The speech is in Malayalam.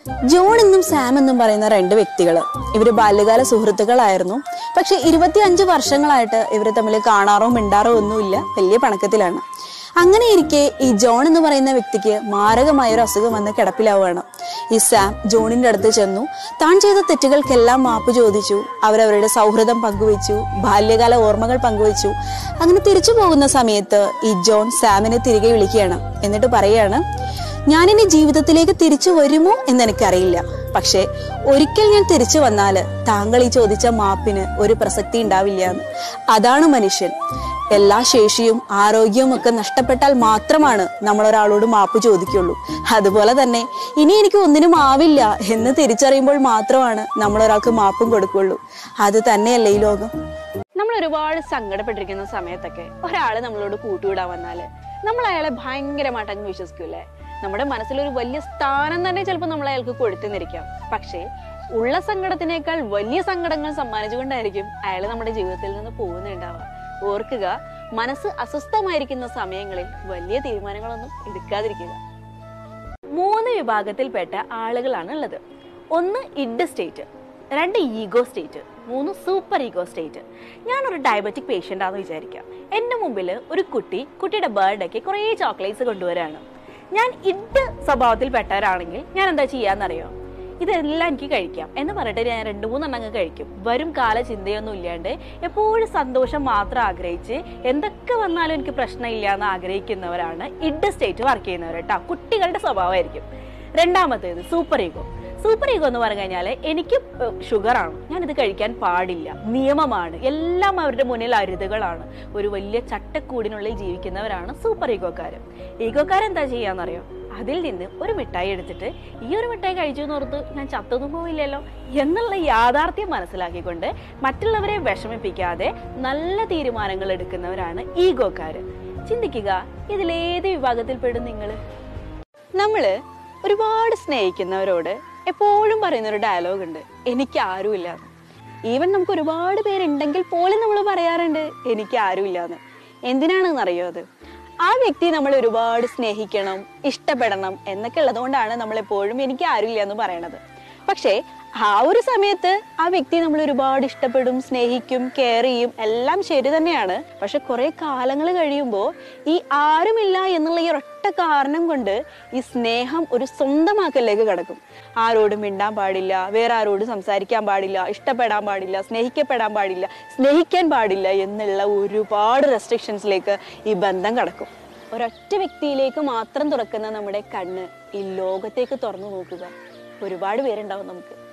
ജോൺ എന്നും സാം എന്നും പറയുന്ന രണ്ട് വ്യക്തികൾ ഇവര് ബാല്യകാല സുഹൃത്തുക്കളായിരുന്നു പക്ഷെ ഇരുപത്തിയഞ്ച് വർഷങ്ങളായിട്ട് ഇവര് തമ്മിൽ കാണാറോ മിണ്ടാറോ ഒന്നുമില്ല വലിയ പണക്കത്തിലാണ് അങ്ങനെ ഇരിക്കെ ഈ ജോൺ എന്ന് പറയുന്ന വ്യക്തിക്ക് മാരകമായ ഒരു അസുഖം വന്ന് കിടപ്പിലാവുകയാണ് ഈ സാം ജോണിന്റെ അടുത്ത് ചെന്നു താൻ ചെയ്ത തെറ്റുകൾക്കെല്ലാം മാപ്പ് ചോദിച്ചു അവരവരുടെ സൗഹൃദം പങ്കുവച്ചു ബാല്യകാല ഓർമ്മകൾ പങ്കുവച്ചു അങ്ങനെ തിരിച്ചു പോകുന്ന സമയത്ത് ഈ ജോൺ സാമിനെ തിരികെ വിളിക്കുകയാണ് എന്നിട്ട് പറയാണ് ഞാനിനി ജീവിതത്തിലേക്ക് തിരിച്ചു വരുമോ എന്ന് എനിക്കറിയില്ല പക്ഷേ ഒരിക്കൽ ഞാൻ തിരിച്ചു വന്നാല് താങ്കൾ ഈ ചോദിച്ച മാപ്പിന് ഒരു പ്രസക്തി ഉണ്ടാവില്ല എന്ന് അതാണ് മനുഷ്യൻ എല്ലാ ശേഷിയും ആരോഗ്യവും ഒക്കെ നഷ്ടപ്പെട്ടാൽ മാത്രമാണ് നമ്മൾ ഒരാളോട് മാപ്പ് ചോദിക്കുള്ളൂ അതുപോലെ തന്നെ ഇനി എനിക്ക് ഒന്നിനും ആവില്ല എന്ന് തിരിച്ചറിയുമ്പോൾ മാത്രമാണ് നമ്മൾ ഒരാൾക്ക് മാപ്പും കൊടുക്കുള്ളൂ അത് തന്നെയല്ലേ ഈ ലോകം നമ്മൾ ഒരുപാട് സങ്കടപ്പെട്ടിരിക്കുന്ന സമയത്തൊക്കെ ഒരാള് നമ്മളോട് കൂട്ടുവിടാൻ വന്നാല് നമ്മൾ അയാളെ ഭയങ്കരമായിട്ട് അങ്ങ് വിശ്വസിക്കൂലേ നമ്മുടെ മനസ്സിൽ ഒരു വലിയ സ്ഥാനം തന്നെ ചിലപ്പോൾ നമ്മൾ അയാൾക്ക് കൊടുത്തുന്നിരിക്കാം പക്ഷേ ഉള്ള സങ്കടത്തിനേക്കാൾ വലിയ സങ്കടങ്ങൾ സമ്മാനിച്ചുകൊണ്ടായിരിക്കും അയാൾ നമ്മുടെ ജീവിതത്തിൽ നിന്ന് പോകുന്നുണ്ടാവുക ഓർക്കുക മനസ്സ് അസ്വസ്ഥമായിരിക്കുന്ന സമയങ്ങളിൽ വലിയ തീരുമാനങ്ങളൊന്നും എടുക്കാതിരിക്കുക മൂന്ന് വിഭാഗത്തിൽപ്പെട്ട ആളുകളാണ് ഉള്ളത് ഒന്ന് ഇഡ് സ്റ്റേറ്റ് രണ്ട് ഈഗോ സ്റ്റേറ്റ് മൂന്ന് സൂപ്പർ ഈഗോ സ്റ്റേറ്റ് ഞാനൊരു ഡയബറ്റിക് പേഷ്യൻ്റ് ആണെന്ന് വിചാരിക്കാം എൻ്റെ മുമ്പിൽ ഒരു കുട്ടി കുട്ടിയുടെ ബർത്ത്ഡേക്ക് കുറേ ചോക്ലേറ്റ്സ് കൊണ്ടുവരാണ് ഞാൻ ഇഡ് സ്വഭാവത്തിൽപ്പെട്ടവരാണെങ്കിൽ ഞാൻ എന്താ ചെയ്യാന്നറിയോ ഇതെല്ലാം എനിക്ക് കഴിക്കാം എന്ന് പറഞ്ഞിട്ട് ഞാൻ രണ്ട് മൂന്നെണ്ണം അങ്ങ് കഴിക്കും വരും കാല ചിന്തയൊന്നും ഇല്ലാണ്ട് എപ്പോഴും സന്തോഷം മാത്രം ആഗ്രഹിച്ച് എന്തൊക്കെ വന്നാലും എനിക്ക് പ്രശ്നമില്ല എന്ന് ആഗ്രഹിക്കുന്നവരാണ് ഇഡ് സ്റ്റേറ്റ് വർക്ക് ചെയ്യുന്നവർ കേട്ടോ കുട്ടികളുടെ സ്വഭാവമായിരിക്കും രണ്ടാമത്തേത് സൂപ്പർ ഈഗോ സൂപ്പർ ഈഗോ എന്ന് പറഞ്ഞു കഴിഞ്ഞാൽ എനിക്ക് ഷുഗർ ആണ് ഞാൻ ഇത് കഴിക്കാൻ പാടില്ല നിയമമാണ് എല്ലാം അവരുടെ മുന്നിൽ അരുതുകളാണ് ഒരു വലിയ ചട്ടക്കൂടിനുള്ളിൽ ജീവിക്കുന്നവരാണ് സൂപ്പർ ഈഗോക്കാർ ഈഗോക്കാരെന്താ ചെയ്യാന്നറിയോ അതിൽ നിന്ന് ഒരു മിഠായി എടുത്തിട്ട് ഈ ഒരു മിഠായി കഴിച്ചു എന്ന് ഓർത്ത് ഞാൻ ചത്തൊന്നും പോവില്ലല്ലോ എന്നുള്ള യാഥാർത്ഥ്യം മനസ്സിലാക്കിക്കൊണ്ട് മറ്റുള്ളവരെ വിഷമിപ്പിക്കാതെ നല്ല തീരുമാനങ്ങൾ എടുക്കുന്നവരാണ് ഈഗോക്കാര് ചിന്തിക്കുക ഇതിലേത് വിഭാഗത്തിൽപ്പെടും നിങ്ങൾ നമ്മള് ഒരുപാട് സ്നേഹിക്കുന്നവരോട് എപ്പോഴും പറയുന്ന ഒരു ഡയലോഗ് ഉണ്ട് എനിക്ക് ആരുമില്ല ഈവൻ നമുക്ക് ഒരുപാട് പേരുണ്ടെങ്കിൽ പോലും നമ്മൾ പറയാറുണ്ട് എനിക്ക് ആരുമില്ലാന്ന് എന്തിനാണെന്ന് അറിയോ അത് ആ വ്യക്തി നമ്മൾ ഒരുപാട് സ്നേഹിക്കണം ഇഷ്ടപ്പെടണം എന്നൊക്കെ ഉള്ളതുകൊണ്ടാണ് നമ്മൾ എപ്പോഴും എനിക്ക് ആരുമില്ല എന്ന് പറയണത് പക്ഷേ ആ ഒരു സമയത്ത് ആ വ്യക്തി നമ്മൾ ഒരുപാട് ഇഷ്ടപ്പെടും സ്നേഹിക്കും കെയർ ചെയ്യും എല്ലാം ശരി തന്നെയാണ് പക്ഷെ കുറെ കാലങ്ങൾ കഴിയുമ്പോൾ ഈ ആരുമില്ല എന്നുള്ള ഈ ഒരൊറ്റ കാരണം കൊണ്ട് ഈ സ്നേഹം ഒരു സ്വന്തമാക്കലിലേക്ക് കിടക്കും ആരോടും മിണ്ടാൻ പാടില്ല വേറെ ആരോടും സംസാരിക്കാൻ പാടില്ല ഇഷ്ടപ്പെടാൻ പാടില്ല സ്നേഹിക്കപ്പെടാൻ പാടില്ല സ്നേഹിക്കാൻ പാടില്ല എന്നുള്ള ഒരുപാട് റെസ്ട്രിക്ഷൻസിലേക്ക് ഈ ബന്ധം കടക്കും ഒരൊറ്റ വ്യക്തിയിലേക്ക് മാത്രം തുറക്കുന്ന നമ്മുടെ കണ്ണ് ഈ ലോകത്തേക്ക് തുറന്നു നോക്കുക ഒരുപാട് പേരുണ്ടാവും നമുക്ക്